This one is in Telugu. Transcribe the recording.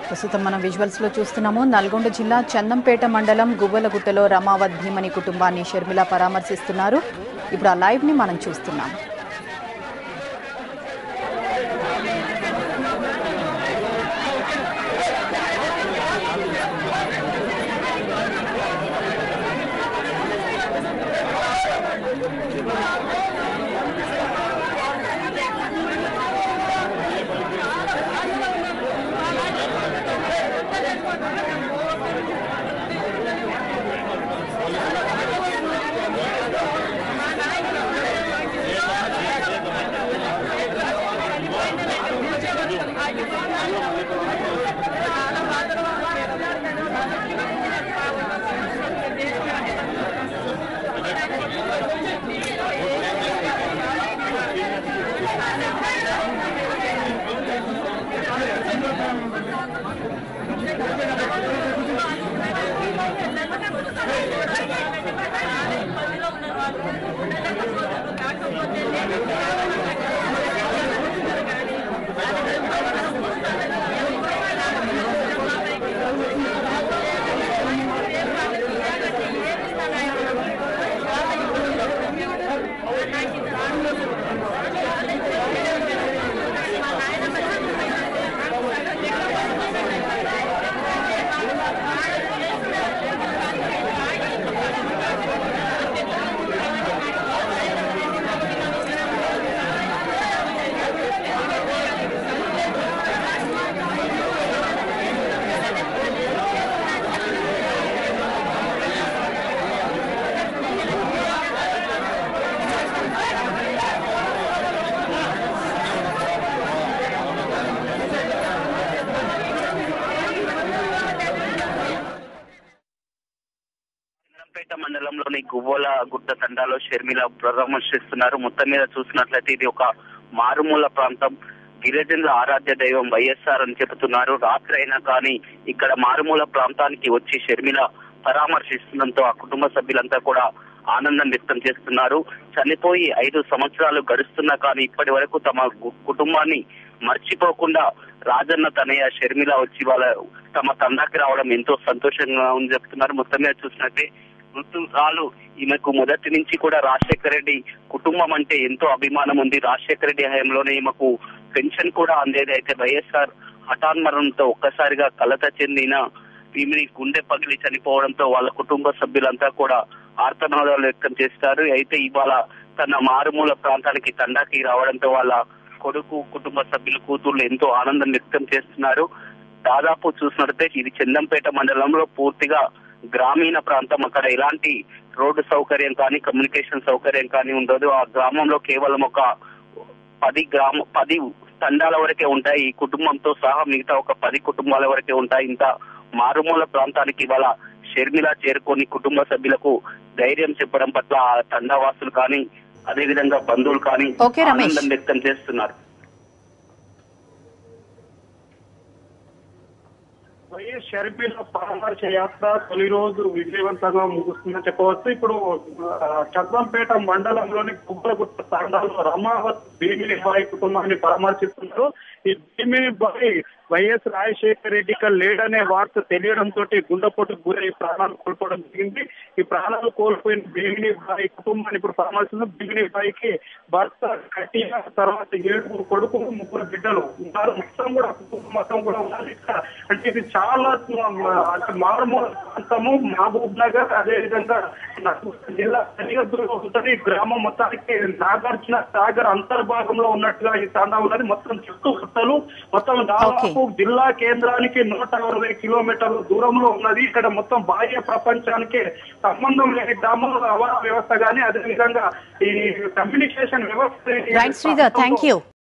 ప్రస్తుతం మనం విజువల్స్ లో చూస్తున్నాము నల్గొండ జిల్లా చందంపేట మండలం గువ్వలగుట్టలో రమావత్ భీమని కుటుంబాన్ని షర్మిల పరామర్శిస్తున్నారు ఇప్పుడు ఆ లైవ్ ని మనం చూస్తున్నాం చంద్రంపేట మండలంలోని గువ్వల గుట్ట తండాలో షర్మిల పరామర్శిస్తున్నారు మొత్తం మీద చూసినట్లయితే ఇది ఒక మారుమూల ప్రాంతం గిరిజనుల ఆరాధ్య దైవం వైఎస్ఆర్ అని చెబుతున్నారు రాత్రి అయినా కానీ ఇక్కడ మారుమూల ప్రాంతానికి వచ్చి షర్మిల పరామర్శిస్తుండటంతో ఆ కుటుంబ సభ్యులంతా కూడా ఆనందం వ్యక్తం చేస్తున్నారు చనిపోయి ఐదు సంవత్సరాలు గడుస్తున్నా కానీ ఇప్పటి వరకు తమ గు- కుటుంబాన్ని మర్చిపోకుండా రాజన్న తనయ్య షర్మిల వచ్చి వాళ్ళ తమ తండాకి రావడం ఎంతో సంతోషంగా ఉంది చెప్తున్నారు మొత్తం మీద చూసినట్టే మృతురాలు ఈమెకు మొదటి నుంచి కూడా రాజశేఖర రెడ్డి కుటుంబం అంటే ఎంతో అభిమానం ఉంది రాజశేఖర రెడ్డి హయాంలోనే ఈమెకు పెన్షన్ కూడా అందేది అయితే వైఎస్ఆర్ హఠాన్మరణంతో ఒక్కసారిగా కలత చెందిన ఈమెని గుండె పగిలి చనిపోవడంతో వాళ్ళ కుటుంబ సభ్యులంతా కూడా ఆర్తనాదాలు వ్యక్తం చేస్తారు అయితే ఇవాళ తన మారుమూల ప్రాంతానికి తండాకి రావడంతో వాళ్ళ కొడుకు కుటుంబ సభ్యులు కూతుర్లు ఎంతో ఆనందం వ్యక్తం చేస్తున్నారు దాదాపు చూసినట్లయితే ఇది చందంపేట మండలంలో పూర్తిగా గ్రామీణ ప్రాంతం అక్కడ ఎలాంటి రోడ్డు సౌకర్యం కానీ కమ్యూనికేషన్ సౌకర్యం కానీ ఉండదు ఆ గ్రామంలో కేవలం ఒక పది గ్రామ పది తండాల వరకే ఉంటాయి ఈ కుటుంబంతో సహా మిగతా ఒక పది కుటుంబాల వరకే ఉంటాయి ఇంత మారుమూల ప్రాంతానికి ఇవాళ షర్మిల చేరుకొని కుటుంబ సభ్యులకు ధైర్యం చెప్పడం పట్ల ఆ తండావాసులు కానీ అదే విధంగా బంధువులు కానీ ఓకే, రమేష్. ఆనందం వ్యక్తం చేస్తున్నారు వైఎస్ షర్మిల పరామర్శ యాత్ర తొలి రోజు విజయవంతంగా ముగుస్తుందని చెప్పవచ్చు ఇప్పుడు ఆ, చంద్రంపేట మండలంలోని కుబ్బలగుట్ట తాండాలో రమావత్ భీమిని బాయ్ కుటుంబాన్ని పరామర్శిస్తున్నారు ఈ భీమిని బాయ్ వైఎస్ రాజశేఖర రెడ్డి ఇక్కడ లేడనే వార్త తెలియడంతో గుండెపోటుకు గురై ప్రాణాలు కోల్పోవడం జరిగింది ఈ ప్రాణాలు కోల్పోయిన భీమిని బాయ్ కుటుంబాన్ని ఇప్పుడు పరామర్శిస్తున్న భీమిని బాయ్కి భర్త కట్టిన తర్వాత ఏడుగురు కొడుకులు ముగ్గురు బిడ్డలు ఉన్నారు మొత్తం కూడా కుటుంబం మొత్తం కూడా ఉన్నారు ఇక్కడ అంటే ఇది చాలా ఆ, అంటే మారుమూల ప్రాంతము మహబూబ్ నగర్ అదే విధంగా నల్గొండ జిల్లా సరిహద్దులో ఉంటుంది ఈ గ్రామం మొత్తానికి నాగార్జున సాగర్ అంతర్భాగంలో ఉన్నట్టుగా ఈ తాండా ఉన్నది మొత్తం చుట్టూ గుట్టలు మొత్తం దాదాపు జిల్లా కేంద్రానికి నూట అరవై కిలోమీటర్ల దూరంలో ఉన్నది ఇక్కడ మొత్తం బాహ్య ప్రపంచానికి సంబంధం లేని గ్రామం రవాణా వ్యవస్థ గానీ అదే విధంగా ఈ కమ్యూనికేషన్ వ్యవస్థ రైట్ శ్రీధర్ థ్యాంక్ యూ